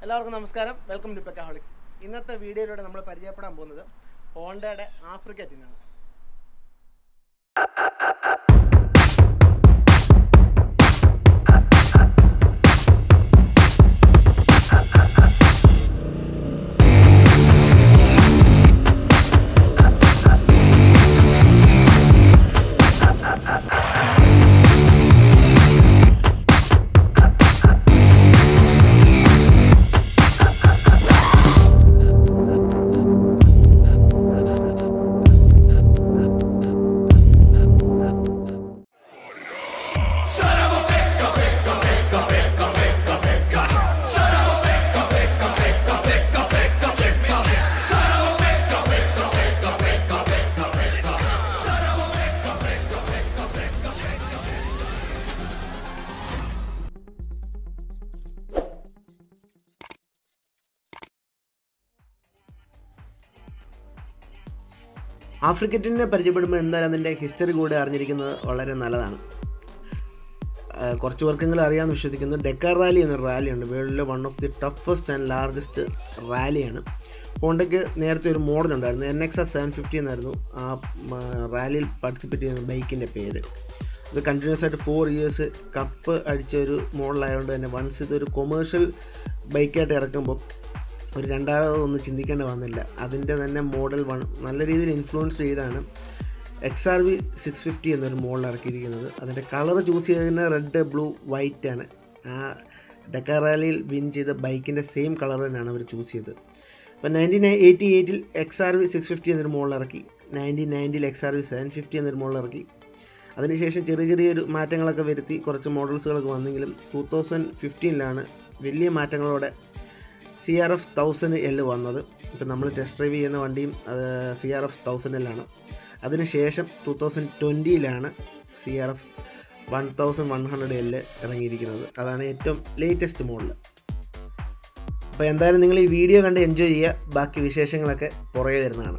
എല്ലാവർക്കും നമസ്കാരം welcome to പെക്കാഹോളിക്സ് ഇന്നത്തെ വീഡിയോയിലൂടെ നമ്മൾ പരിചയപ്പെടാൻ പോകുന്നത് ഹോണ്ടയുടെ ആഫ്രിക്ക ടിന്നാണ് ആഫ്രിക്കറ്റിനെ പരിചയപ്പെടുമ്പോൾ എന്തായാലും അതിൻ്റെ ഹിസ്റ്ററി കൂടെ അറിഞ്ഞിരിക്കുന്നത് വളരെ നല്ലതാണ് ആ, കുറച്ച് പേർക്കെങ്കിലും അറിയാമെന്ന് വിശ്വസിക്കുന്നു ഡെക്കർ റാലി എന്നൊരു റാലിയുണ്ട് വേൾഡിലെ one of the toughest and largest റാലിയാണ് ഹോണ്ടയ്ക്ക് നേരത്തെ ഒരു മോഡൽ ഉണ്ടായിരുന്നു N X S seven fifty എന്നായിരുന്നു ആ മ, റാലിയിൽ പാർട്ടിസിപ്പേറ്റ് ചെയ്യുന്ന ബൈക്കിൻ്റെ പേര് ഇത് കണ്ടിന്യൂസ് ആയിട്ട് ഫോർ ഇയേഴ്സ് കപ്പ് അടിച്ച ഒരു മോഡലായതുകൊണ്ട് തന്നെ വൺസ് ഇതൊരു കൊമേഴ്ഷ്യൽ ബൈക്കായിട്ട് ഇറക്കുമ്പോൾ ഒരു രണ്ടാമത് ഒന്നും ചിന്തിക്കേണ്ടി വന്നില്ല അതിൻ്റെ തന്നെ മോഡൽ വൺ നല്ല രീതിയിൽ ഇൻഫ്ലുവൻസ് ചെയ്താണ് X R V six fifty എന്നൊരു മോഡൽ ഇറക്കിയിരിക്കുന്നത് അതിൻ്റെ കളർ ചൂസ് ചെയ്തതിന് റെഡ് ബ്ലൂ വൈറ്റ് ആണ് ആ ഡെക്കാർ റാലിയിൽ വിൻ ചെയ്ത ബൈക്കിൻ്റെ സെയിം കളർ തന്നെയാണ് അവർ ചൂസ് ചെയ്തത് അപ്പോൾ നയൻറ്റീൻ എയ്റ്റി എയ്റ്റിൽ X R V six fifty എന്നൊരു മോഡൽ ഇറക്കി നയൻറ്റീൻ നയൻറ്റിയിൽ X R V seven fifty എന്നൊരു മോഡൽ ഇറക്കി അതിനുശേഷം ചെറിയ ചെറിയൊരു മാറ്റങ്ങളൊക്കെ വരുത്തി കുറച്ച് മോഡൽസുകളൊക്കെ വന്നെങ്കിലും ടൂ തൗസൻഡ് ഫിഫ്റ്റീനിലാണ് വലിയ മാറ്റങ്ങളോടെ C R F thousand L വന്നത് ഇപ്പം നമ്മൾ ടെസ്റ്റ് ഡ്രൈവ് ചെയ്യുന്ന വണ്ടിയും സി ആർ എഫ് തൗസൻഡ് എല്ലാണ് അതിനുശേഷം ടൂ തൗസൻഡ് ട്വൻറ്റിയിലാണ് C R F one thousand one hundred L ഇറങ്ങിയിരിക്കുന്നത് അതാണ് ഏറ്റവും ലേറ്റസ്റ്റ് മോഡൽ അപ്പോൾ എന്തായാലും നിങ്ങൾ ഈ വീഡിയോ കണ്ട് എൻജോയ് ചെയ്യുക ബാക്കി വിശേഷങ്ങളൊക്കെ പുറകെ വരുന്നതാണ്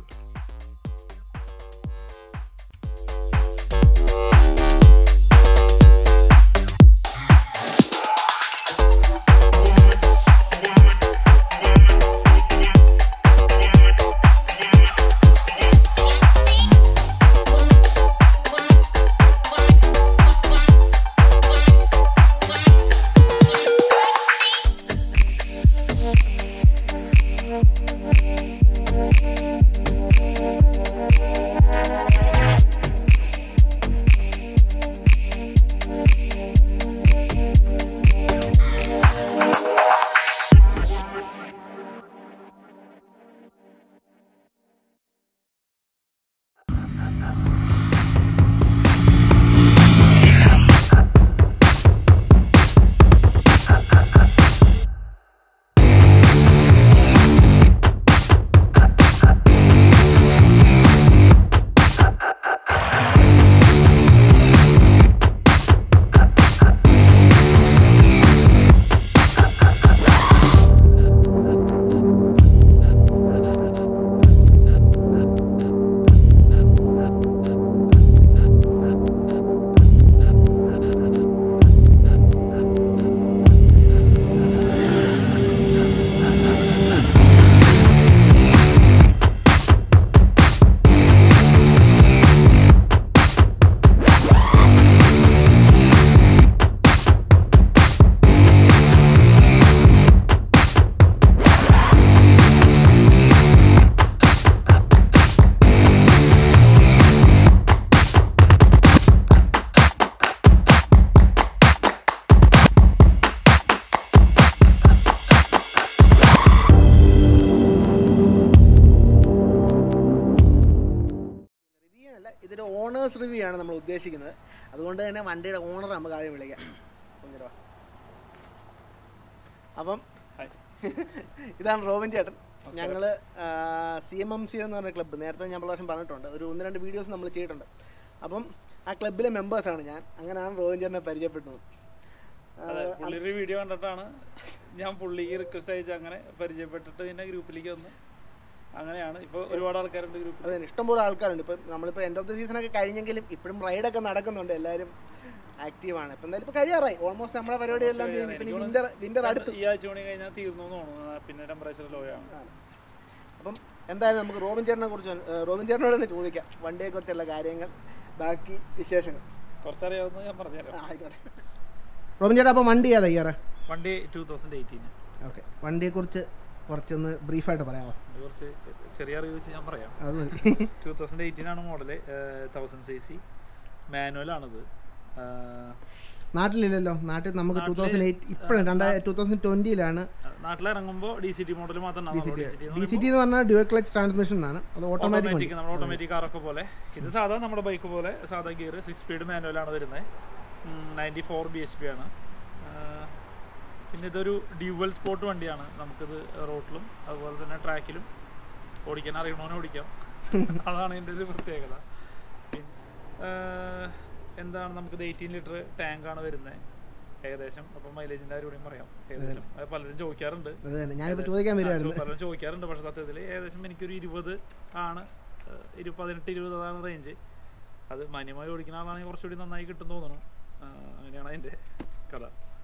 റിവ്യൂ അല്ല ഇതൊരു ഓണേഴ്സ് റിവ്യൂ ആണ് നമ്മൾ ഉദ്ദേശിക്കുന്നത് അതുകൊണ്ട് തന്നെ വണ്ടിയുടെ ഓണർ നമുക്ക് ആദ്യം വിളിക്കാം കുഞ്ഞിട്ട് വാ. അപ്പം ഇതാണ് റോബിൻ ചേട്ടൻ ഞങ്ങൾ സി എം എം സി എന്ന് പറഞ്ഞ ക്ലബ്ബ് നേരത്തെ ഞാൻ പ്രാവശ്യം പറഞ്ഞിട്ടുണ്ട് ഒരു ഒന്ന് രണ്ട് വീഡിയോസ് നമ്മൾ ചെയ്തിട്ടുണ്ട് അപ്പം ആ ക്ലബ്ബിലെ മെമ്പേഴ്സാണ് ഞാൻ അങ്ങനെയാണ് റോബിൻ ചേട്ടനെ പരിചയപ്പെടുന്നത് ആ, അതെ പുള്ളിയുടെ വീഡിയോ കണ്ടിട്ടാണ് ഞാൻ പുള്ളിക്ക് റിക്വസ്റ്റ് അയച്ച് അങ്ങനെ പരിചയപ്പെട്ടിട്ട് പിന്നെ ഗ്രൂപ്പിലേക്ക് വന്നു അങ്ങനെയാണ് ഇപ്പോൾ ഒരുപാട് ആൾക്കാരുണ്ട് ഗ്രൂപ്പിൽ അതെ ഇഷ്ടംപോലെ ആൾക്കാരുണ്ട് ഇപ്പം നമ്മളിപ്പോൾ എൻഡ് ഓഫ് ദി സീസൺ ഒക്കെ കഴിഞ്ഞെങ്കിലും ഇപ്പോഴും റൈഡൊക്കെ നടക്കുന്നുണ്ട് എല്ലാവരും ആക്റ്റീവാണ് ഇപ്പം എന്തായാലും ഇപ്പോൾ കഴിയാറായി ഓൾമോസ്റ്റ് നമ്മുടെ പരിപാടി എല്ലാം തീരും പിന്നെ വിന്റർ വിന്റർ അടുത്ത് ഈ ആഴ്ച മണി കഴിഞ്ഞാൽ തീർന്നു എന്ന് തോന്നുന്നു ആ, പിന്നെ ടെമ്പറേച്ചർ ലോ ആണ് ആണ്. അപ്പം എന്തായാലും നമുക്ക് റോബിൻ ചേട്ടനെ കുറിച്ച് ഏഹ്, റോബിൻ ചേട്ടനോട് തന്നെ ചോദിക്കാം വണ്ടിയെ കുറിച്ചുള്ള കാര്യങ്ങൾ ബാക്കി വിശേഷങ്ങൾ കുറച്ചറിയാവുന്ന ഞാൻ പറഞ്ഞുതരാം ആ, ആയിക്കോട്ടെ റോബിൻ ചേട്ടാ അപ്പോൾ വണ്ടി ഏതാ ഇയറ് വണ്ടി ടൂ തൗസൻഡ് എയ്റ്റീന് ഓക്കെ വണ്ടിയെക്കുറിച്ച് കുറച്ചൊന്ന് ബ്രീഫായിട്ട് പറയാമോ കുറച്ച് ചെറിയ അറിവ് വെച്ച് ഞാൻ പറയാം അത് മതി ടൂ തൗസൻഡ് എയ്റ്റീൻ ആണ് മോഡല് തൗസൻഡ് സി സി മാനുവലാണിത് നാട്ടിലില്ലല്ലോ നാട്ടിൽ നമുക്ക് ടൂ തൗസൻഡ് എയ്റ്റ് ഇപ്പോഴും രണ്ടായിരം ടൂ തൗസൻഡ് ട്വൻറ്റിയിലാണ് നാട്ടിലിറങ്ങുമ്പോൾ ഡി സി ടി മോഡൽ മാത്രമാണ് D C T D C T എന്ന് പറഞ്ഞാൽ ഡ്യുവൽ ക്ലച്ച് ട്രാൻസ്മിഷൻ ആണ് അത് ഓട്ടോമാറ്റിക് ഓട്ടോമാറ്റിക് നമ്മൾ ഓട്ടോമാറ്റിക് കാറൊക്കെ പോലെ ഇത് സാധാ നമ്മുടെ ബൈക്ക് പോലെ സാധാ ഗിയർ സിക്സ് സ്പീഡ് മാനുവലാണ് വരുന്നത് ninety four B H P ആണ് ആ, പിന്നെ ഇതൊരു ഡ്യുവൽ സ്പോട്ട് വണ്ടിയാണ് നമുക്കിത് റോട്ടിലും അതുപോലെ തന്നെ ട്രാക്കിലും ഓടിക്കാൻ അറിയണോനെ ഓടിക്കാം അതാണ് ഇതിൻ്റെ ഒരു പ്രത്യേകത പിന്നെ ആ, എന്താണ് നമുക്കിത് എയ്റ്റീൻ ലിറ്റർ ടാങ്കാണ് വരുന്നത് ഏകദേശം അപ്പം മൈലേജിൻ്റെ കാര്യം കൂടിയും പറയാം ഏകദേശം അത് പലരും ചോദിക്കാറുണ്ട് അത് തന്നെ ഞാനിപ്പോൾ ചോദിക്കാൻ വരുമായിരുന്നു ആ, പലരും ചോദിക്കാറുണ്ട് പക്ഷെ സത്യത്തിൽ ഏകദേശം എനിക്കൊരു ഇരുപത് ആണ് ഏഹ്, ഇരു പതിനെട്ട് ഇരുപത് അതാണ് റേഞ്ച് അത് മാന്യമായി ഓടിക്കുന്ന ആളാണെങ്കിൽ കുറച്ചുകൂടി നന്നായി കിട്ടും തോന്നുന്നു ആ, അങ്ങനെയാണ് അതിൻ്റെ കഥ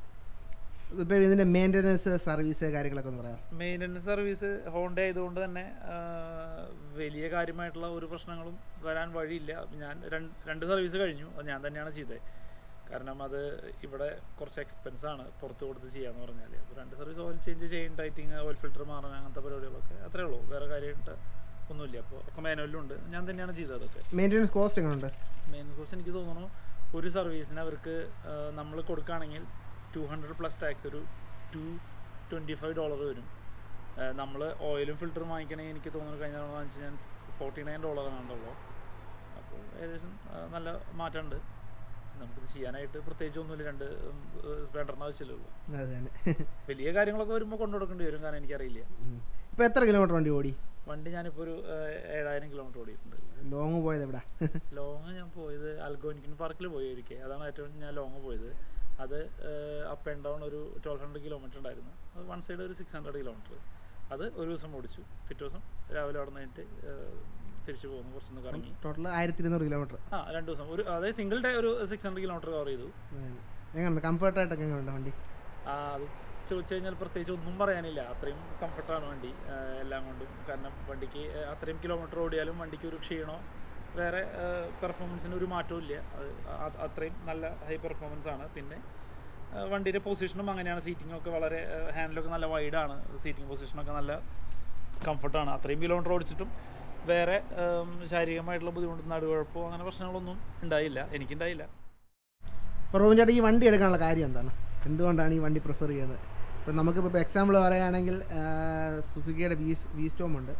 ഇപ്പോൾ ഇതിൻ്റെ മെയിൻ്റനൻസ് സർവീസ് കാര്യങ്ങളൊക്കെ ഒന്ന് പറയാം മെയിൻ്റനൻസ് സർവീസ് ഹോണ്ട ആയതുകൊണ്ട് തന്നെ ആ, വലിയ കാര്യമായിട്ടുള്ള ഒരു പ്രശ്നങ്ങളും വരാൻ വഴിയില്ല ഞാൻ രണ്ട് രണ്ട് സർവീസ് കഴിഞ്ഞു അത് ഞാൻ തന്നെയാണ് ചെയ്തത് കാരണം അത് ഇവിടെ കുറച്ച് എക്സ്പെൻസ് ആണ് പുറത്ത് കൊടുത്ത് ചെയ്യാന്ന് പറഞ്ഞാൽ അപ്പോൾ രണ്ട് സർവീസ് ഓയിൽ ചേഞ്ച് ചെയ്യും ടൈറ്റിങ് ഓയിൽ ഫിൽറ്റർ മാറാൻ അങ്ങനത്തെ പരിപാടികളൊക്കെ അത്രേ ഉള്ളൂ വേറെ കാര്യമായിട്ട് ഒന്നുമില്ല അപ്പോൾ ഒക്കെ മാനുവലും ഉണ്ട് ഞാൻ തന്നെയാണ് ചെയ്തത് അതൊക്കെ മെയിൻ്റനൻസ് കോസ്റ്റ് എങ്ങനെയുണ്ട് മെയിൻ കോഴ്സ് എനിക്ക് തോന്നുന്നു ഒരു സർവീസിന് അവർക്ക് നമ്മൾ കൊടുക്കുകയാണെങ്കിൽ ടു ഹൺഡ്രഡ് പ്ലസ് ടാക്സ് ഒരു ടു ട്വൻറ്റി ഫൈവ് ഡോളർ വരും നമ്മൾ ഓയിലും ഫിൽറ്ററും വാങ്ങിക്കണമെങ്കിൽ എനിക്ക് തോന്നുന്നു കഴിഞ്ഞ തവണ വാങ്ങിച്ച് ഞാൻ ഫോർട്ടി നയൻ ഡോളർ ആണുള്ളൂ അപ്പോൾ ഏകദേശം ആ, നല്ല മാറ്റമുണ്ട് നമുക്കിത് ചെയ്യാനായിട്ട് പ്രത്യേകിച്ച് ഒന്നുമില്ല രണ്ട് സ്പ്ലെൻഡറിന് ആവശ്യമില്ലേ ഉള്ളൂ അത് തന്നെ വലിയ കാര്യങ്ങളൊക്കെ വരുമ്പോൾ കൊണ്ടു കൊടുക്കേണ്ടി വരും കാരണം എനിക്കറിയില്ല ഇപ്പോൾ എത്ര കിലോമീറ്റർ വണ്ടി ഓടി വണ്ടി ഞാനിപ്പോൾ ഒരു ആ, ഏഴായിരം കിലോമീറ്റർ ഓടിയിട്ടുണ്ട് ലോങ് പോയത് എവിടെ ലോങ് ഞാൻ പോയത് അൽഗോനിക്കൻ പാർക്കിൽ പോയി ഒരിക്കൽ അതാണ് ഏറ്റവും ഞാൻ ലോങ് പോയത് അത് അപ്പ് ആൻഡ് ഡൗൺ ഒരു ട്വൽവ് ഹൺഡ്രഡ് കിലോമീറ്റർ ഉണ്ടായിരുന്നു അത് വൺ സൈഡ് ഒരു സിക്സ് ഹൺഡ്രഡ് കിലോമീറ്റർ അത് ഒരു ദിവസം ഓടിച്ചു പിറ്റേ ദിവസം രാവിലെ അവിടെ നിന്നിട്ട് തിരിച്ചു പോകുന്നു കുറച്ചൊന്ന് കറങ്ങി ടോട്ടൽ ആയിരത്തി ഇരുന്നൂറ് കിലോമീറ്റർ ആ രണ്ട് ദിവസം ഒരു അതായത് സിംഗിൾ ഡേ ഒരു സിക്സ് ഹൺഡ്രഡ് കിലോമീറ്റർ കവർ ചെയ്തു എങ്ങനെയുണ്ട് കംഫർട്ടായിട്ടൊക്കെ എങ്ങനെയുണ്ട് വണ്ടി ആ അത് ചോദിച്ചു കഴിഞ്ഞാൽ പ്രത്യേകിച്ച് ഒന്നും പറയാനില്ല അത്രയും കംഫർട്ടാണ് വണ്ടി ആ, എല്ലാം കൊണ്ടും കാരണം വണ്ടിക്ക് ആ, അത്രയും കിലോമീറ്റർ ഓടിയാലും വണ്ടിക്ക് ഒരു ക്ഷീണോ വേറെ പെർഫോമൻസിന് ഒരു മാറ്റവും ഇല്ല അത് അ- അത്രയും നല്ല ഹൈ പെർഫോമൻസ് ആണ് പിന്നെ ആ, വണ്ടിയുടെ പൊസിഷനും അങ്ങനെയാണ് സീറ്റിംഗ് ഒക്കെ വളരെ ഹാൻഡിലൊക്കെ നല്ല വൈഡാണ് സീറ്റിംഗ് പൊസിഷനൊക്കെ നല്ല കംഫർട്ടാണ് അത്രയും കിലോമീറ്റർ ഓടിച്ചിട്ടും വേറെ ഉം, ശാരീരികമായിട്ടുള്ള ബുദ്ധിമുട്ട് നടുകുഴപ്പമോ അങ്ങനെ പ്രശ്നങ്ങളൊന്നും ഉണ്ടായില്ല എനിക്കുണ്ടായില്ല അപ്പോൾ റോബിൻ ചേട്ടാ ഈ വണ്ടി എടുക്കാനുള്ള കാര്യം എന്താണ് എന്തുകൊണ്ടാണ് ഈ വണ്ടി പ്രിഫർ ചെയ്യുന്നത് ഇപ്പം നമുക്കിപ്പോൾ ഇപ്പോൾ എക്സാമ്പിൾ പറയുകയാണെങ്കിൽ സുസുക്കിയുടെ വി വി സ്റ്റോം ഉണ്ട്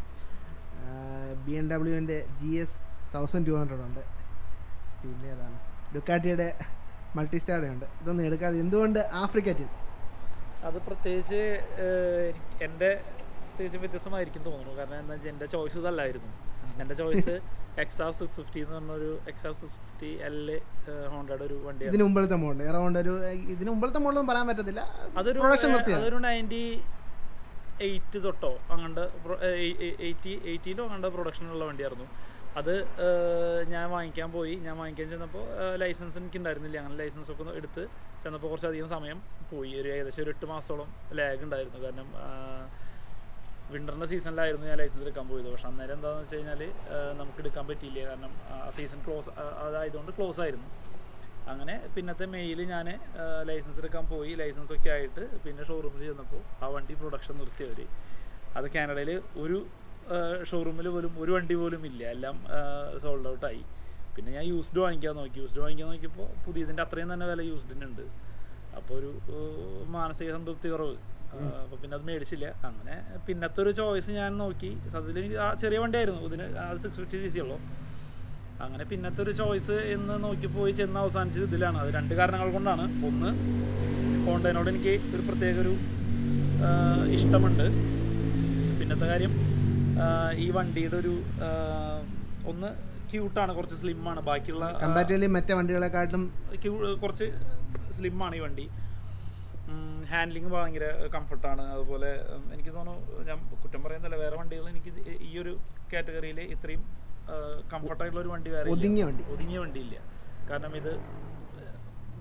ബി എം ഡബ്ല്യുവിൻ്റെ G S thousand two hundred ഉണ്ട് പിന്നെ ഏതാണ് ഡുക്കാറ്റിയുടെ മൾട്ടിസ്റ്റാർഡ് ഉണ്ട് ഇതൊന്നും എടുക്കാതെ എന്തുകൊണ്ട് ആഫ്രിക്കറ്റിൻ അത് പ്രത്യേകിച്ച് ഏഹ്, എനിക്ക് എൻ്റെ പ്രത്യേകിച്ച് വ്യത്യസ്തമായിരിക്കും തോന്നുന്നു കാരണം എന്താ വെച്ചാൽ എൻ്റെ ചോയ്സ് ഇതല്ലായിരുന്നു എൻ്റെ ചോയ്സ് എക്സാ സിക്സ് ഫിഫ്റ്റി എന്ന് പറഞ്ഞൊരു എക്സാ സിക്സ് ഫിഫ്റ്റി എൽ ഹോണ്ടയുടെ ഒരു വണ്ടിയാണ് ഇതിന് മുമ്പിലത്തെ മോഡൽ എറൗണ്ട് ഒരു ഇതിന് മുമ്പിലത്തെ മോഡലൊന്നും പറയാൻ പറ്റത്തില്ല അതൊരു പ്രൊഡക്ഷൻ ഏഹ്, നിർത്തിയത് അതൊരു നയൻറ്റി എയ്റ്റ് തൊട്ടോ അങ്ങണ്ട് എയ്റ്റി എയ്റ്റീനോ അങ്ങണ്ട് പ്രൊഡക്ഷനുള്ള വണ്ടിയായിരുന്നു അത് ഏഹ്, ഞാൻ വാങ്ങിക്കാൻ പോയി ഞാൻ വാങ്ങിക്കാൻ ചെന്നപ്പോൾ ലൈസൻസ് എനിക്ക് ഉണ്ടായിരുന്നില്ല അങ്ങനെ ലൈസൻസ് ഒക്കെ ഒന്ന് എടുത്ത് ചെന്നപ്പോൾ കുറച്ചധികം സമയം പോയി ഒരു ഏകദേശം ഒരു എട്ട് മാസത്തോളം ലാഗ് ഉണ്ടായിരുന്നു കാരണം വിൻ്ററിൻ്റെ സീസണിലായിരുന്നു ഞാൻ ലൈസൻസ് എടുക്കാൻ പോയത് പക്ഷെ അന്നേരം എന്താണെന്ന് വെച്ച് കഴിഞ്ഞാൽ നമുക്ക് എടുക്കാൻ പറ്റിയില്ല കാരണം ആ സീസൺ ക്ലോസ് അതായതുകൊണ്ട് ക്ലോസ് ആയിരുന്നു അങ്ങനെ പിന്നത്തെ മെയിൽ ഞാൻ ലൈസൻസ് എടുക്കാൻ പോയി ലൈസൻസ് ഒക്കെ ആയിട്ട് പിന്നെ ഷോറൂമിൽ ചെന്നപ്പോൾ ആ വണ്ടി പ്രൊഡക്ഷൻ നിർത്തിയവർ അത് കാനഡയിൽ ഒരു ഷോറൂമിൽ പോലും ഒരു വണ്ടി പോലും ഇല്ല എല്ലാം സോൾഡ് ഔട്ടായി പിന്നെ ഞാൻ യൂസ്ഡ് വാങ്ങിക്കാൻ നോക്കി യൂസ്ഡ് വാങ്ങിക്കാൻ നോക്കിയപ്പോൾ പുതിയതിൻ്റെ അത്രയും തന്നെ വില യൂസ്ഡിന് ഉണ്ട് അപ്പോൾ ഒരു ഏഹ്, മാനസിക സംതൃപ്തി കുറവ് അപ്പോൾ പിന്നെ അത് മേടിച്ചില്ല അങ്ങനെ പിന്നത്തെ ഒരു ചോയ്സ് ഞാൻ നോക്കി സത്യത്തിൽ എനിക്ക് ആ ചെറിയ വണ്ടിയായിരുന്നു ഇതിന് അത് സിക്സ് ഫിഫ്റ്റി സി സി ഉള്ളൂ അങ്ങനെ പിന്നത്തെ ഒരു ചോയ്സ് എന്ന് നോക്കി പോയി ചെന്ന് അവസാനിച്ചത് ഇതിലാണ് അത് രണ്ട് കാരണങ്ങൾ കൊണ്ടാണ് ഒന്ന് ഹോണ്ടേനോട് എനിക്ക് ഒരു പ്രത്യേക ഒരു ആ, ഇഷ്ടമുണ്ട് പിന്നത്തെ കാര്യം ആ, ഈ വണ്ടിയുടെ ഒരു ആ, ഒന്ന് ക്യൂട്ടാണ് കുറച്ച് സ്ലിമ്മാണ് ബാക്കിയുള്ള ആ, കമ്പാരിറ്റീവ്ലി മറ്റേ വണ്ടികളെക്കാട്ടും ക്യൂ- കുറച്ച് സ്ലിമ്മാണ് ഈ വണ്ടി ഹാൻഡ്ലിങ് ഭയങ്കര കംഫർട്ടാണ് അതുപോലെ ഉം, എനിക്ക് തോന്നുന്നു ഞാൻ കുറ്റം പറയുന്നില്ല വേറെ വണ്ടികൾ എനിക്ക് ഇത് ഈ ഒരു കാറ്റഗറിയിൽ ഇത്രയും കംഫർട്ടായിട്ടുള്ള ഒരു വണ്ടി വേറെ ഇല്ല. ഒതുങ്ങിയ വണ്ടി. ഒതുങ്ങിയ വണ്ടിയില്ല കാരണം ഇത്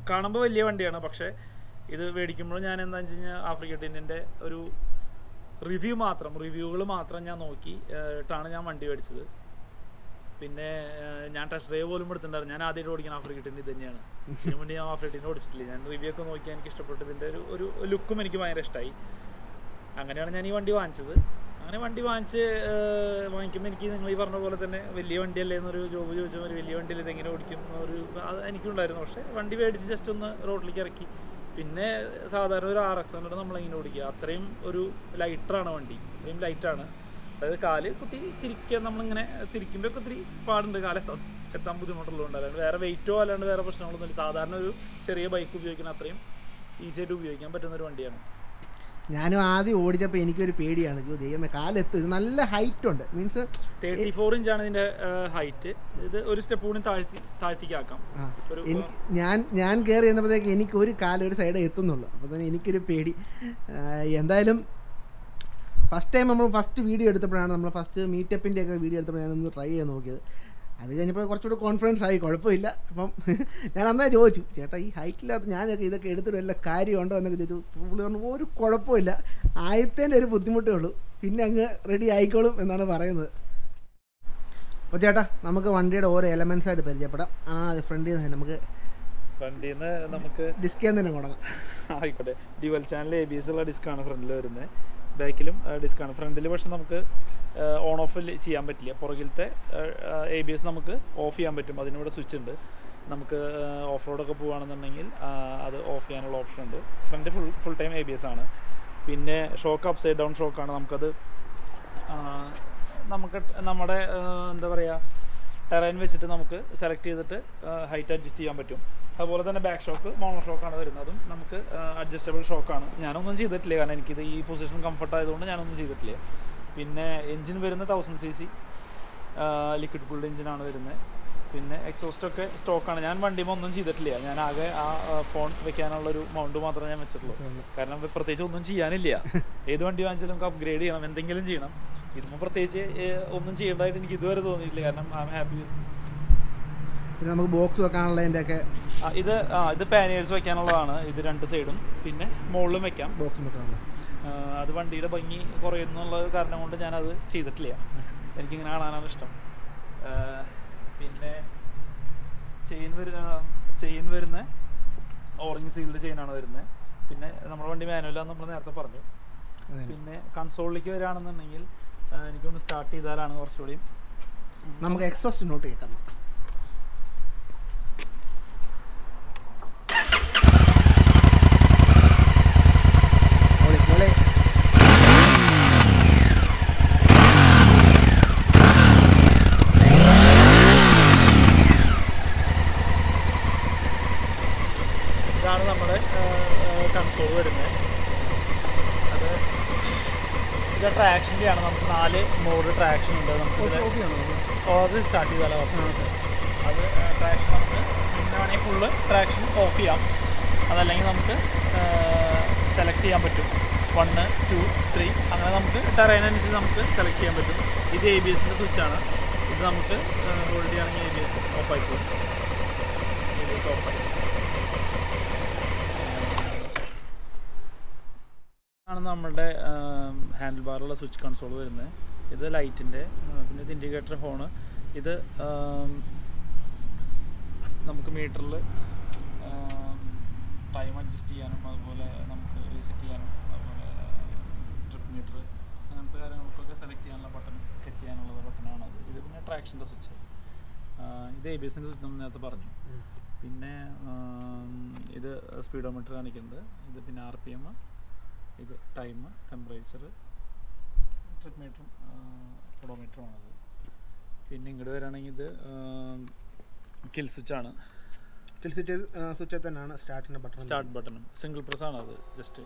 കാണുമ്പോൾ വലിയ വണ്ടിയാണ് പക്ഷേ ഇത് മേടിക്കുമ്പോൾ ഞാൻ എന്താണെന്ന് വെച്ച് കഴിഞ്ഞാൽ ആഫ്രിക്ക ടിന്നിൻ്റെ ഒരു റിവ്യൂ മാത്രം റിവ്യൂകൾ മാത്രം ഞാൻ നോക്കി ട്ടാണ് ഞാൻ വണ്ടി മേടിച്ചത് പിന്നെ ഏഹ്, ഞാൻ ടെസ്റ്റ് ഡ്രൈവ് പോലും എടുത്തിട്ടുണ്ടായിരുന്നു ഞാൻ ആദ്യമായിട്ട് ഓടിക്കുന്ന ആഫ്രിക്ക ടിൻ ഇത് തന്നെയാണ് ഇതിനു മുന്നേ ഞാൻ ആഫ്രിക്ക ടിൻ ഓടിച്ചിട്ടില്ല ഞാൻ റിവ്യൂ ഒക്കെ നോക്കി എനിക്ക് ഇഷ്ടപ്പെട്ടു ഇതിൻ്റെ ഒരു ഒരു ലുക്കും എനിക്ക് ഭയങ്കര ഇഷ്ടമായി അങ്ങനെയാണ് ഞാൻ ഈ വണ്ടി വാങ്ങിച്ചത് അങ്ങനെ വണ്ടി വാങ്ങിച്ച് ഏഹ്, വാങ്ങിക്കുമ്പോൾ എനിക്ക് നിങ്ങൾ ഈ പറഞ്ഞ പോലെ തന്നെ വലിയ വണ്ടിയല്ലേ എന്നൊരു ജോബ് ചോദിച്ചാൽ ഒരു വലിയ വണ്ടിയിൽ ഇതെങ്ങനെ ഓടിക്കും എന്നൊരു അത് എനിക്കുണ്ടായിരുന്നു പക്ഷേ വണ്ടി മേടിച്ച് ജസ്റ്റ് ഒന്ന് റോഡിലേക്ക് ഇറക്കി പിന്നെ സാധാരണ ഒരു ആർ എക്സ് ഹൺഡ്രഡ് നമ്മളെങ്ങനെ ഓടിക്കുക അത്രയും ഒരു ലൈറ്ററാണ് വണ്ടി അത്രയും ലൈറ്റാണ് അതായത് കാല് കുത്തി തിരിക്കാൻ നമ്മളിങ്ങനെ തിരിക്കുമ്പോൾ ഒക്കെ ഒത്തിരി പാടുണ്ട് കാലെത്താൻ എത്താൻ ബുദ്ധിമുട്ടുള്ളതുകൊണ്ട് അല്ലാണ്ട് വേറെ വെയിറ്റോ അല്ലാണ്ട് വേറെ പ്രശ്നങ്ങളൊന്നുമില്ല സാധാരണ ഒരു ചെറിയ ബൈക്ക് ഉപയോഗിക്കുന്ന അത്രയും ഈസി ആയിട്ട് ഉപയോഗിക്കാൻ പറ്റുന്ന ഒരു വണ്ടിയാണ് ഞാനും ആദ്യം ഓടിച്ചപ്പോൾ എനിക്കൊരു പേടിയാണ് അയ്യോ ദൈവമേ കാലെത്തും ഇത് നല്ല ഹൈറ്റ് ഉണ്ട് മീൻസ് തേർട്ടി ഫോർ ഇഞ്ചാണ് ഇതിന്റെ ഹൈറ്റ് ഇത് ഒരു സ്റ്റെപ്പ് കൂടി താഴ്ത്തി താഴ്ത്തിക്കാക്കാം ആ ഒരു എനിക്ക് ഞാൻ ഞാൻ കയറി ചെന്നപ്പോഴത്തേക്ക് എനിക്ക് ഒരു കാലം ഒരു സൈഡ് എത്തുന്നുള്ളൂ അപ്പോൾ തന്നെ എനിക്കൊരു പേടി ആ, എന്തായാലും ഫസ്റ്റ് ടൈം നമ്മൾ ഫസ്റ്റ് വീഡിയോ എടുത്തപ്പോഴാണ് നമ്മൾ ഫസ്റ്റ് മീറ്റപ്പിൻ്റെ ഒക്കെ വീഡിയോ എടുത്തപ്പോൾ ഞാനൊന്ന് ട്രൈ ചെയ്ത് നോക്കിയത് അത് കഴിഞ്ഞപ്പോൾ കുറച്ചുകൂടി കോൺഫിഡൻസ് ആയി കുഴപ്പമില്ല അപ്പം ഞാൻ അന്നേ ചോദിച്ചു ചേട്ടാ ഈ ഹൈറ്റില്ലാത്ത ഞാനൊക്കെ ഇതൊക്കെ എടുത്തിട്ട് വല്ല കാര്യമുണ്ടോ എന്നൊക്കെ ചോദിച്ചു പുള്ളി പറഞ്ഞു ഒരു കുഴപ്പമില്ല ആയത്തേൻ്റെ ഒരു ബുദ്ധിമുട്ടേ ഉള്ളൂ പിന്നെ അങ്ങ് റെഡി ആയിക്കോളും എന്നാണ് പറയുന്നത് അപ്പോൾ ചേട്ടാ നമുക്ക് വണ്ടിയുടെ ഓരോ എലമെൻസ് ആയിട്ട് പരിചയപ്പെടാം ആ ഫ്രണ്ടിൽ നിന്ന് നമുക്ക് വണ്ടിയിൽ നിന്ന് നമുക്ക് ഡിസ്കേ തന്നെ തുടങ്ങാം ആയിക്കോട്ടെ dual channel A B S ഉള്ള ഡിസ്ക്കാണ് ഫ്രണ്ടിൽ വരുന്നത് ബാക്കിലും ഡിസ്ക്കാണ് ഫ്രണ്ടിൽ പക്ഷെ നമുക്ക് ഓൺ ഓഫ് ചെയ്യാൻ പറ്റില്ല പുറകിലത്തെ എ ബി എസ് നമുക്ക് ഓഫ് ചെയ്യാൻ പറ്റും അതിനൂടെ സ്വിച്ച് ഉണ്ട് നമുക്ക് ഓഫ് റോഡൊക്കെ പോവുകയാണെന്നുണ്ടെങ്കിൽ ആ, അത് ഓഫ് ചെയ്യാനുള്ള ഓപ്ഷൻ ഉണ്ട് front full full time A B S ആണ് പിന്നെ ഷോക്ക് അപ്പ് സൈഡ് ഡൗൺ ഷോക്കാണ് നമുക്കത് ആ, നമുക്ക് ട് നമ്മുടെ ആ, എന്താ പറയുക ടെറൈൻ വെച്ചിട്ട് നമുക്ക് സെലക്ട് ചെയ്തിട്ട് ഹൈറ്റ് അഡ്ജസ്റ്റ് ചെയ്യാൻ പറ്റും അതുപോലെ തന്നെ ബാക്ക് ഷോക്ക് മോണോ ഷോക്കാണ് വരുന്നതും നമുക്ക് അഡ്ജസ്റ്റബിൾ ഷോക്കാണ് ഞാനൊന്നും ചെയ്തിട്ടില്ല കാരണം എനിക്കിത് ഈ പൊസിഷൻ കംഫർട്ട് ആയതുകൊണ്ട് ഞാനൊന്നും ചെയ്തിട്ടില്ല പിന്നെ എഞ്ചിൻ വരുന്ന thousand C C liquid cooled എഞ്ചിനാണ് വരുന്നത് പിന്നെ എക്സോസ്റ്റ് ഒക്കെ സ്റ്റോക്കാണ് ഞാൻ വണ്ടിയുമ്പോൾ ഒന്നും ചെയ്തിട്ടില്ല ഞാൻ ആകെ ആ ഫോൺ വെക്കാനുള്ളൊരു മൗണ്ട് മാത്രമേ ഞാൻ വെച്ചിട്ടുള്ളൂ കാരണം ഇത് പ്രത്യേകിച്ച് ഒന്നും ചെയ്യാനില്ല ഏത് വണ്ടി വാങ്ങിച്ചാലും നമുക്ക് അപ്ഗ്രേഡ് ചെയ്യണം എന്തെങ്കിലും ചെയ്യണം ഇതിപ്പോൾ പ്രത്യേകിച്ച് ഏഹ്, ഒന്നും ചെയ്യേണ്ടതായിട്ട് എനിക്ക് ഇതുവരെ തോന്നിയിട്ടില്ല കാരണം ഐ എം ഹാപ്പി പിന്നെ നമുക്ക് ബോക്സ് വെക്കാനുള്ളതിൻ്റെ ഒക്കെ ഇത് ആ ഇത് പാനേഴ്സ് വെക്കാനുള്ളതാണ് ഇത് രണ്ട് സൈഡും പിന്നെ മുകളിലും വെക്കാം ബോക്സ് വെക്കാനുള്ള ആ, അത് വണ്ടിയുടെ ഭംഗി കുറയുന്നുള്ള കാരണം കൊണ്ട് ഞാനത് ചെയ്തിട്ടില്ല എനിക്കിങ്ങനെ കാണാനാണ് ഇഷ്ടം ആ, പിന്നെ ചെയിൻ വരുന്ന ചെയിൻ വരുന്ന ഓറഞ്ച് സീൽഡ് ചെയിനാണ് വരുന്നത് പിന്നെ നമ്മുടെ വണ്ടി മാനുവലാന്ന് നമ്മൾ നേരത്തെ പറഞ്ഞു അതെ. പിന്നെ കൺസോളിലേക്ക് വരികയാണെന്നുണ്ടെങ്കിൽ ആ, എനിക്കൊന്ന് സ്റ്റാർട്ട് ചെയ്താലാണ് കുറച്ചുകൂടി നമുക്ക് എക്സോസ്റ്റ് നോട്ട് കേൾക്കാം പൊളി, പൊളി. ഇതാണ് നമ്മുടെ കൺസോൾ വരുന്നത് അത് ഇത് ട്രാക്ഷൻ്റെ ആണ് നമുക്ക് നാല് മോഡ് ട്രാക്ഷൻ ഉണ്ട് നമുക്ക് ഇതിൽ ഓക്കെയാണോ? ഓർഡർ സ്റ്റാർട്ട് ചെയ്താലോ ആ, ഓക്കെ. അത് ട്രാക്ഷൻ നമുക്ക് പിന്നെ വേണമെങ്കിൽ ഫുള്ള് ട്രാക്ഷൻ ഓഫ് ചെയ്യാം അതല്ലെങ്കിൽ നമുക്ക് സെലക്ട് ചെയ്യാൻ പറ്റും വണ്ണ് ടു ത്രീ അങ്ങനെ നമുക്ക് ടെറൈൻ അനുസരിച്ച് നമുക്ക് സെലക്ട് ചെയ്യാൻ പറ്റും ഇത് എ ബി എസിൻ്റെ സ്വിച്ചാണ് ഇത് നമുക്ക് ഹോൾഡ് ചെയ്യുകയാണെങ്കിൽ എ ബി എസ് ഓഫ് ആയിക്കോളും എ ബി എസ് ഓഫായി ആണ് നമ്മളുടെ ഹാൻഡിൽ ബാറുള്ള സ്വിച്ച് കൺസോൾ വരുന്നത് ഇത് ലൈറ്റിൻ്റെ പിന്നെ ഇത് ഇൻഡിക്കേറ്റർ ഹോണ് ഇത് ആം, നമുക്ക് മീറ്ററിൽ ടൈം അഡ്ജസ്റ്റ് ചെയ്യാനും അതുപോലെ നമുക്ക് റീസെറ്റ് ചെയ്യാനും അതുപോലെ ട്രിപ്പ് മീറ്റർ അങ്ങനത്തെ കാര്യങ്ങൾക്കൊക്കെ സെലക്ട് ചെയ്യാനുള്ള ബട്ടൺ സെറ്റ് ചെയ്യാനുള്ള ബട്ടണാണ് അത് ഇത് പിന്നെ ട്രാക്ഷൻ്റെ സ്വിച്ച് ഇത് എ ബി എസിൻ്റെ സ്വിച്ച് നമ്മൾ നേരത്തെ പറഞ്ഞു പിന്നെ ആം, ഇത് സ്പീഡോമീറ്റർ കാണിക്കുന്നത് ഇത് പിന്നെ ആർ പി എം ഇത് ടൈം ടെമ്പറേച്ചർ ട്രിപ്പ് മീറ്ററും ഓഡോമീറ്ററുമാണത് പിന്നെ ഇങ്ങോട്ട് വരികയാണെങ്കിൽ ഇത് കിൽ സ്വിച്ചാണ് കിൽ സ്വിച്ച് സ്വിച്ചിൽ തന്നെയാണ് സ്റ്റാർട്ടിൻ്റെ ബട്ടൺ സ്റ്റാർട്ട് ബട്ടണും സിംഗിൾ പ്രസ് ആണ് അത് ജസ്റ്റ്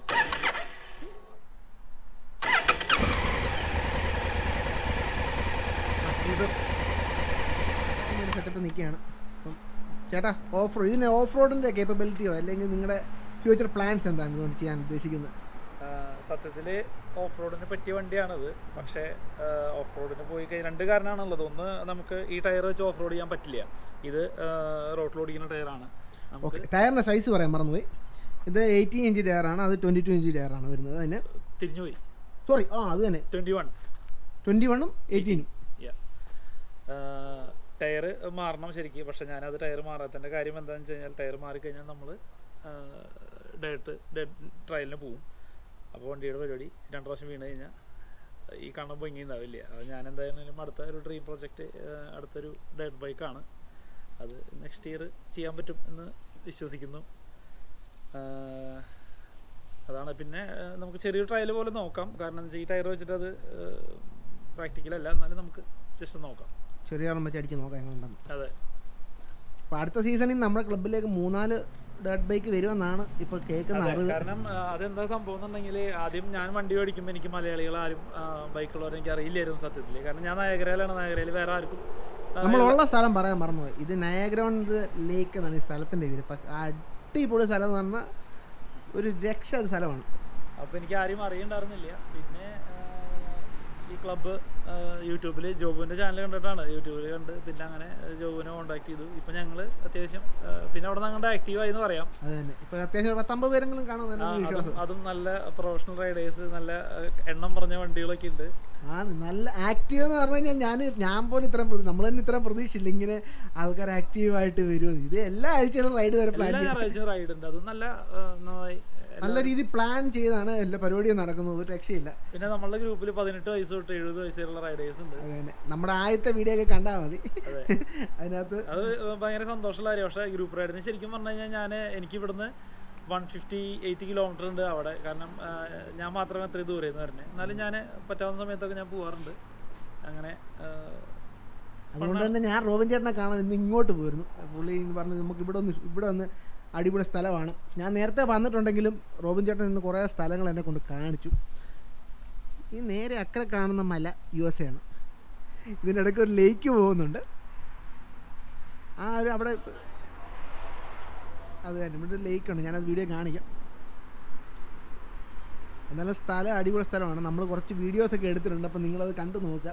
ഇത് സെറ്റപ്പ് നിൽക്കുകയാണ് അപ്പം ചേട്ടാ ഓഫ് റോഡ് ഇതിന് ഓഫ് റോഡിൻ്റെ കേപ്പബിലിറ്റിയോ അല്ലെങ്കിൽ നിങ്ങളുടെ ഫ്യൂച്ചർ പ്ലാൻസ് എന്താണ് ഇതുകൊണ്ട് ചെയ്യാൻ ഉദ്ദേശിക്കുന്നത് സത്യത്തിൽ ഓഫ് റോഡിന് പറ്റിയ വണ്ടിയാണത് പക്ഷേ ഓഫ് റോഡിന് പോയി കഴിഞ്ഞാൽ രണ്ട് കാരണമാണുള്ളത് ഒന്ന് നമുക്ക് ഈ ടയർ വെച്ച് ഓഫ് റോഡ് ചെയ്യാൻ പറ്റില്ല ഇത് റോട്ടിൽ ഓടിക്കുന്ന ടയറാണ് ഓക്കെ നമുക്ക് ടയറിൻ്റെ സൈസ് പറയാൻ മറന്നുപോയി ഇത് എയ്റ്റീൻ ഇഞ്ച് ടയറാണ് അത് ട്വൻറ്റി ടു ഇഞ്ച് ടയറാണ് വരുന്നത് അതിന് തിരിഞ്ഞുപോയി സോറി ആ അത് തന്നെ ട്വൻറ്റി വൺ ട്വൻറ്റി വണ്ണും എയ്റ്റീനും ടയർ മാറണം ശരിക്കും പക്ഷെ ഞാനത് ടയർ മാറാത്തതിൻ്റെ കാര്യം എന്താണെന്ന് വെച്ച് കഴിഞ്ഞാൽ ടയർ മാറിക്കഴിഞ്ഞാൽ നമ്മൾ ഡേട്ട് ഡെഡ് ട്രയലിന് പോവും അപ്പോൾ വണ്ടിയുടെ പരിപാടി രണ്ട് പ്രാവശ്യം വീണ് കഴിഞ്ഞാൽ ഈ കാണാൻ ഭംഗി ഉണ്ടാവില്ല അത് ഞാൻ എന്തായാലും അടുത്ത ഒരു ഡ്രീം പ്രോജക്റ്റ് അടുത്തൊരു ഡേറ്റ് ബൈക്കാണ് അത് നെക്സ്റ്റ് ഇയർ ചെയ്യാൻ പറ്റും എന്ന് വിശ്വസിക്കുന്നു ആ, അതാണ് പിന്നെ ആ, നമുക്ക് ചെറിയൊരു ട്രയൽ പോലെ നോക്കാം കാരണം എന്താ വെച്ചാൽ ഈ ടയർ വെച്ചിട്ട് അത് പ്രാക്ടിക്കൽ അല്ല എന്നാലും നമുക്ക് ജസ്റ്റ് നോക്കാം ചെറിയ ഓർമ്മ വെച്ച് അടിച്ച് നോക്കാം എങ്ങനെയുണ്ടെന്ന് അതെ അപ്പോൾ അടുത്ത സീസണിൽ നമ്മുടെ ക്ലബിലേക്ക് മൂന്നാല് ഡേർട്ട് ബൈക്ക് വരുമെന്നാണ് ഇപ്പോൾ കേൾക്കുന്ന അതെ, അറിവ് കാരണം ആ, അതെന്താ സംഭവം എന്നുണ്ടെങ്കിൽ ആദ്യം ഞാൻ വണ്ടി മേടിക്കുമ്പോൾ എനിക്ക് മലയാളികൾ ആരും ബൈക്കുള്ളവരെ എനിക്ക് അറിയില്ലായിരുന്നു സത്യത്തിൽ കാരണം ഞാൻ നയഗ്രയിലാണ് നയഗ്രയിൽ വേറെ ആർക്കും ആ, നമ്മളുള്ള സ്ഥലം പറയാൻ മറന്നുപോയി ഇത് നയഗ്രൗണ്ട് ലേക്ക് എന്നാണ് ഈ സ്ഥലത്തിൻ്റെ പേര് ഇപ്പം അടിപൊളി സ്ഥലം എന്ന് പറഞ്ഞാൽ ഒരു രക്ഷ സ്ഥലമാണ് അപ്പോൾ എനിക്ക് ആരെയും അറിയണ്ടായിരുന്നില്ല പിന്നെ ആ, ഈ ക്ലബ്ബ് യൂട്യൂബിൽ ജോബുവിൻ്റെ ചാനൽ കണ്ടിട്ടാണ് യൂട്യൂബിൽ കണ്ട് പിന്നെ അങ്ങനെ ജോബുവിനെ കോൺടാക്ട് ചെയ്തു ഇപ്പം ഞങ്ങൾ അത്യാവശ്യം ആ, പിന്നെ അവിടെ നിന്ന് അങ്ങോട്ട് ആക്റ്റീവായി എന്ന് പറയാം അത് തന്നെ ഇപ്പോൾ അത്യാവശ്യം പത്തമ്പത് പേരെങ്കിലും കാണും ആ, തന്നെ അതും വിശ്വാസം അതും നല്ല പ്രൊഫഷണൽ റൈഡേഴ്സ് നല്ല ആ, എണ്ണം പറഞ്ഞ വണ്ടികളൊക്കെ ഉണ്ട് ആ നല്ല ആക്റ്റീവ് എന്ന് പറഞ്ഞു കഴിഞ്ഞാൽ ഞാൻ ഞാൻ പോലും ഇത്രയും പ്രതി നമ്മൾ തന്നെ ഇത്രയും പ്രതീക്ഷയില്ല ഇങ്ങനെ ആൾക്കാർ ആക്റ്റീവായിട്ട് വരുമെന്ന് ഇത് എല്ലാ ആഴ്ചയിലും റൈഡ് വരെ പ്ലാൻ എല്ലാ ചെയ്യും ഞായറാഴ്ച റൈഡ് ഉണ്ട് അത് നല്ല ആ, നന്നായി നല്ല രീതിയിൽ പ്ലാൻ ചെയ്താണ് എല്ലാ പരിപാടിയും നടക്കുന്നത് ഒരു രക്ഷയില്ല പിന്നെ നമ്മളുടെ ഗ്രൂപ്പിൽ പതിനെട്ട് വയസ്സ് തൊട്ട് എഴുപത് വയസ്സ് വരെയുള്ള റൈഡേഴ്സ് ഉണ്ട് അത് തന്നെ നമ്മുടെ ആദ്യത്തെ വീഡിയോ ഒക്കെ കണ്ടാൽ മതി അതെ. അതിനകത്ത് അത് ഭയങ്കര സന്തോഷമുള്ള കാര്യം പക്ഷേ ഗ്രൂപ്പ് റൈഡിന് ശരിക്കും പറഞ്ഞു കഴിഞ്ഞാൽ ഞാൻ എനിക്ക് ഇവിടുന്ന് വൺ ഫിഫ്റ്റി എയ്റ്റ് കിലോമീറ്റർ ഉണ്ട് അവിടെ കാരണം ആ, ഞാൻ മാത്രമേ അത്രയും ദൂരെ നിന്ന് വരണേ എന്നാലും ഞാൻ പറ്റാവുന്ന സമയത്തൊക്കെ ഞാൻ പോകാറുണ്ട് അങ്ങനെ ആ, അതുകൊണ്ട് തന്നെ ഞാൻ റോബിൻ ചേട്ടനെ കാണാൻ ഇന്ന് ഇങ്ങോട്ട് പോയിരുന്നു പുള്ളി പറഞ്ഞു നമുക്ക് ഇവിടെ ഒന്ന് ഇവിടെ ഒന്ന് അടിപൊളി സ്ഥലമാണ് ഞാൻ നേരത്തെ വന്നിട്ടുണ്ടെങ്കിലും റോബിൻ ചേട്ടൻ ഇന്ന് കുറേ സ്ഥലങ്ങൾ എന്നെ കൊണ്ട് കാണിച്ചു ഈ നേരെ അക്കരെ കാണുന്ന മല യു എസ് എ ആണ് ഇതിനിടയ്ക്ക് ഒരു ലേക്ക് പോകുന്നുണ്ട് ആ ഒരു അവിടെ അത് തന്നെ ഇവിടെ ഒരു ലേക്കുണ്ട് ഞാനത് വീഡിയോ കാണിക്കാം എന്നാലും സ്ഥലം അടിപൊളി സ്ഥലമാണ് നമ്മൾ കുറച്ച് വീഡിയോസൊക്കെ എടുത്തിട്ടുണ്ട് അപ്പോൾ നിങ്ങളത് കണ്ടു നോക്കുക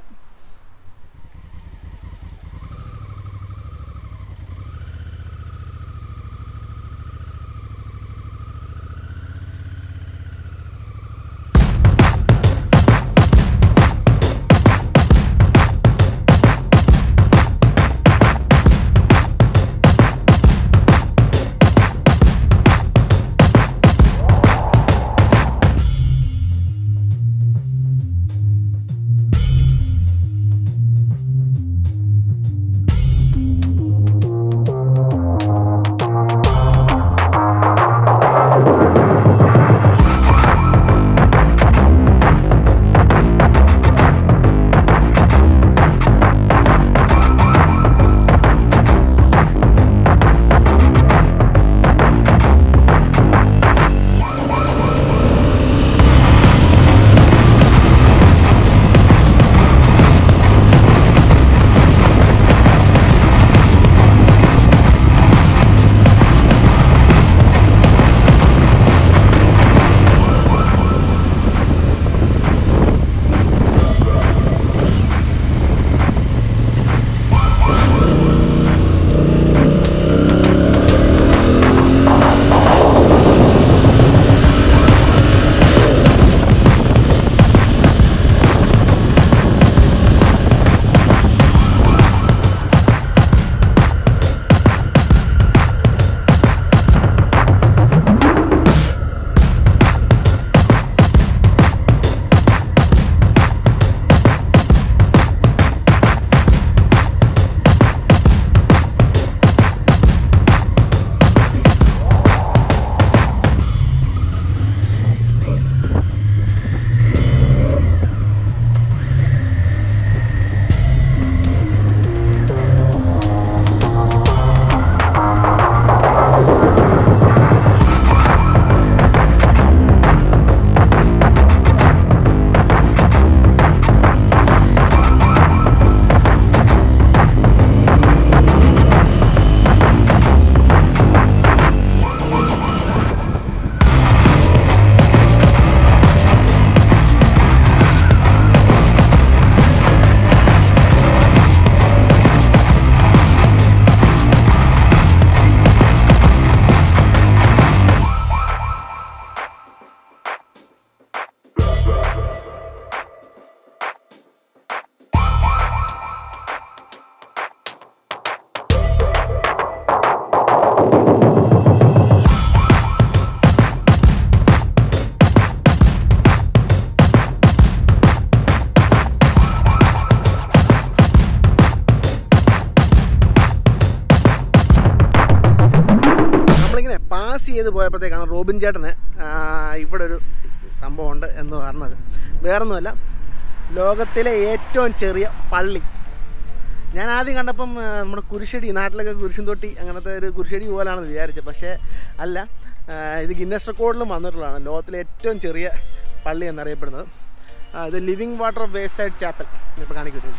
പാസ് ചെയ്ത് പോയപ്പോഴത്തേക്കാണ് റോബിൻ ചേട്ടന് ആ, ഇവിടെ ഒരു സംഭവമുണ്ട് എന്ന് പറഞ്ഞത് വേറൊന്നുമല്ല ലോകത്തിലെ ഏറ്റവും ചെറിയ പള്ളി ഞാൻ ആദ്യം കണ്ടപ്പം ആ, നമ്മുടെ കുരിശടി നാട്ടിലൊക്കെ കുരിശും തൊട്ടി അങ്ങനത്തെ ഒരു കുരിശടി പോലാണെന്ന് വിചാരിച്ചത് പക്ഷേ അല്ല ആ, ഇത് ഗിന്നസ് റെക്കോർഡിലും വന്നിട്ടുള്ളതാണ് ലോകത്തിലെ ഏറ്റവും ചെറിയ പള്ളി എന്നറിയപ്പെടുന്നത് ആ, ഇത് living water waste side chapel ഇപ്പോൾ കാണിക്കുന്നുണ്ട്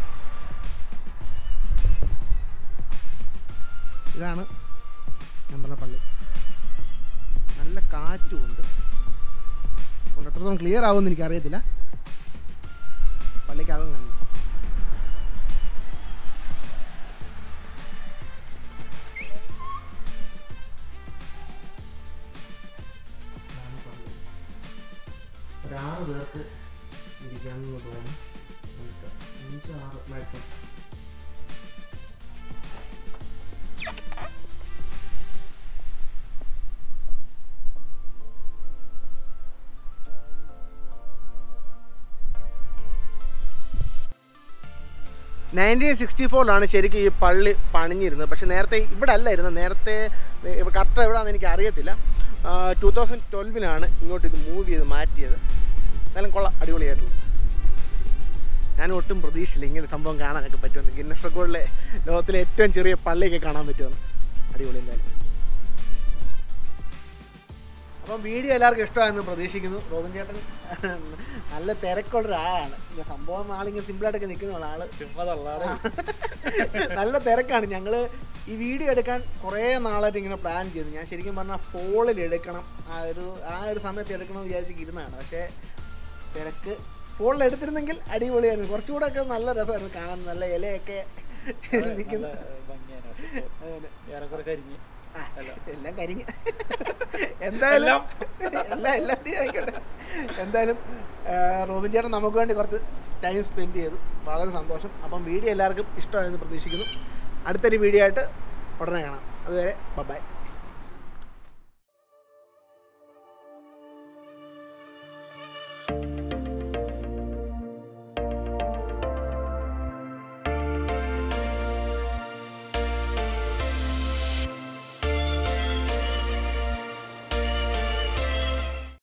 ഇതാണ് ഞാൻ പറഞ്ഞ പള്ളി നല്ല കാറ്റുമുണ്ട് അതുകൊണ്ട് എത്രത്തോളം ക്ലിയർ ആവുമെന്ന് എനിക്കറിയത്തില്ല പള്ളിക്കകം കാണുന്നു ഇതാണ് പള്ളി. ഒരാറ് പേർക്ക് ഇരിക്കാമെന്ന് തോന്നുന്നു നമുക്ക് അഞ്ച് ആറ് മാക്സിമം നയൻറ്റീൻ സിക്സ്റ്റി ഫോറിലാണ് ശരിക്കും ഈ പള്ളി പണിഞ്ഞിരുന്നത് പക്ഷെ നേരത്തെ ഇവിടെ അല്ലായിരുന്നു നേരത്തെ കറക്റ്റ് എവിടെയാണെന്ന് എനിക്ക് അറിയത്തില്ല ടൂ തൗസൻഡ് ട്വൽവിലാണ് ഇങ്ങോട്ട് ഇത് മൂവ് ചെയ്ത് മാറ്റിയത് എന്നാലും കൊള്ളാം അടിപൊളിയായിട്ടുള്ളൂ ഞാൻ ഒട്ടും പ്രതീക്ഷയില്ല ഇങ്ങനെ സംഭവം കാണാനൊക്കെ പറ്റുമെന്ന് ഗിന്നസ് റെക്കോർഡിലെ ലോകത്തിലെ ഏറ്റവും ചെറിയ പള്ളിയൊക്കെ കാണാൻ പറ്റുമെന്ന് അടിപൊളി എന്തായാലും അപ്പം വീഡിയോ എല്ലാവർക്കും ഇഷ്ടമായെന്ന് പ്രതീക്ഷിക്കുന്നു റോബിൻ ചേട്ടൻ നല്ല തിരക്കുള്ള ഒരാളാണ് ഇത് സംഭവം ആളിങ്ങനെ സിമ്പിളായിട്ടൊക്കെ നിൽക്കുന്ന ആള് ചുമ്മാ തള്ളാറ് നല്ല തിരക്കാണ് ഞങ്ങൾ ഈ വീഡിയോ എടുക്കാൻ കുറേ നാളായിട്ട് ഇങ്ങനെ പ്ലാൻ ചെയ്തു ഞാൻ ശരിക്കും പറഞ്ഞാൽ ഫോളിൽ എടുക്കണം ആ ഒരു ആ ഒരു സമയത്ത് എടുക്കണം എന്ന് വിചാരിച്ച് ഇരുന്നതാണ് പക്ഷേ തിരക്ക് ഫോണിൽ എടുത്തിരുന്നെങ്കിൽ അടിപൊളിയായിരുന്നു കുറച്ചുകൂടെ ഒക്കെ നല്ല രസമായിരുന്നു കാണാൻ നല്ല ഇലയൊക്കെ നിൽക്കുന്ന ഭംഗിയാണ് അങ്ങനെ. ഏറെക്കുറെ കരിഞ്ഞ് ആ, എല്ലാം കരിഞ്ഞ് എന്തായാലും എല്ലാം. എല്ലാം എല്ലാം ready ആയിക്കോട്ടെ എന്തായാലും ആ, റോബിൻ ചേട്ടൻ നമുക്ക് വേണ്ടി കുറച്ച് ടൈം സ്പെൻഡ് ചെയ്തു വളരെ സന്തോഷം അപ്പം വീഡിയോ എല്ലാവർക്കും ഇഷ്ടമായെന്ന് പ്രതീക്ഷിക്കുന്നു അടുത്തൊരു വീഡിയോ ആയിട്ട് ഉടനെ കാണാം അതുവരെ ബൈ